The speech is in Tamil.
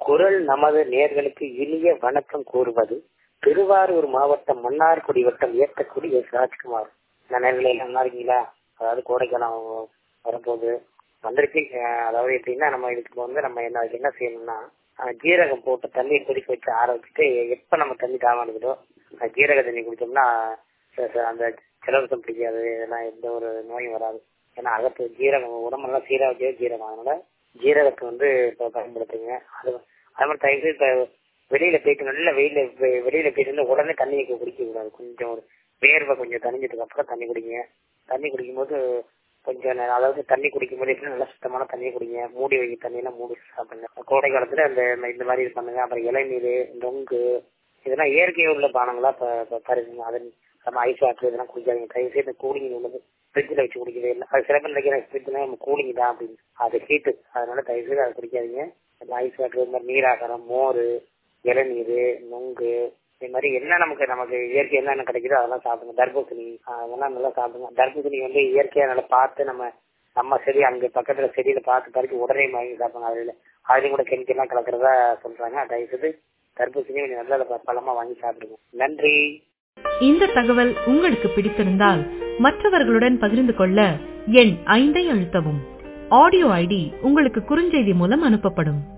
குரல் நமது நேர்களுக்கு இனிய வணக்கம் கூறுவது திருவாரூர் மாவட்டம் மன்னார்குடி வட்டம் ஏத்தக்குடி எஸ் ராஜ்குமார் நான் நேர்களே எல்லாம் நல்லா இருக்கீங்களா அதாவது கோடைக்காலம் வரப்போகுது வந்திருக்கு அஹ் அதாவது எப்படின்னா நம்ம இதுக்கு வந்து நம்ம என்ன அதுக்கு என்ன செய்யணும்னா அஹ் ஜீரகம் போட்டு தண்ணியை கொதிக்க வச்சு ஆற வச்சுட்டு எப்ப நம்ம தண்ணி தாவானுக்குதோ அந்த ஜீரக தண்ணி குடிச்சோம்னா ச- ச- அந்த ஜலதோஷம் பிடிக்காது இதெல்லாம் எந்த ஒரு நோயும் வராது ஏன்னா அகத்து ஜீரகம் உடம்பெல்லாம் சீரா வச்சே ஜீரகம் அதனால ஜீரகத்தை வந்து இப்போ பயன்படுத்துங்க அது அது மாதிரி தயவு செய்து இப்ப வெளியில போயிட்டு நல்ல வெயில வெ- வெளியில போயிட்டு இருந்தா உடனே தண்ணி குடிக்க கூடாது கொஞ்சம் ஒரு வேர்வை கொஞ்சம் தணிஞ்சதுக்கு அப்புறம் தண்ணி குடிங்க தண்ணி குடிக்கும்போது கொஞ்சம் நே- அதாவது தண்ணி குடிக்கும்போது எப்படி நல்லா சுத்தமான தண்ணி குடிங்க மூடி வைக்க தண்ணியெல்லாம் மூடி சாப்பிடுங்க கோடை காலத்துல இந்த இந்த மாதிரி இது பண்ணுங்க அப்புறம் இளநீர் நொங்கு இதெல்லாம் இயற்கை உள்ள பானங்களா ப- ப- பருகுங்க அது நம்ம ஐஸ் வாட்டர் இதெல்லாம் குடிக்காதீங்க தயவு செய்து கூலிங் உள்ளது ஃப்ரிட்ஜில் வச்சு குடிக்கவே இல்லை அது சில பேர் நினைக்கிற ஃப்ரிட்ஜ்ல நம்ம கூலிங் தான் அப்படின்னு அது ஹீட்டு அதனால தயவு செய்து அதை குடிக்காதீங்க ஐஸ் வாட்டர் இந்த மாதிரி நீராகாரம் மோர் இளநீர் நொங்கு இது மாதிரி என்ன நமக்கு நமக்கு இயற்கை என்னென்ன கிடைக்குதோ அதெல்லாம் சாப்பிடுங்க தர்பூசணி ஆஹ் அதெல்லாம் நல்லா சாப்பிடுங்க தர்பூசணி வந்து இயற்கையா நல்லா பார்த்து நம்ம நம்ம செடி அங்க பக்கத்துல செடியில பார்த்து பறிச்சு உடனே வாங்கி சாப்பிடுங்க அதுல அதுலயும் கூட கெமிக்கல் எல்லாம் கலக்குறதா சொல்றாங்க தயவு செய்து தர்பூசணி கொஞ்சம் நல்ல ப- பழமா வாங்கி சாப்பிடுங்க நன்றி இந்த தகவல் உங்களுக்கு பிடித்திருந்தால் மற்றவர்களுடன் பகிர்ந்து கொள்ள எண் ஐந்தை அழுத்தவும் ஆடியோ ஐடி உங்களுக்கு குறுஞ்செய்தி மூலம் அனுப்பப்படும்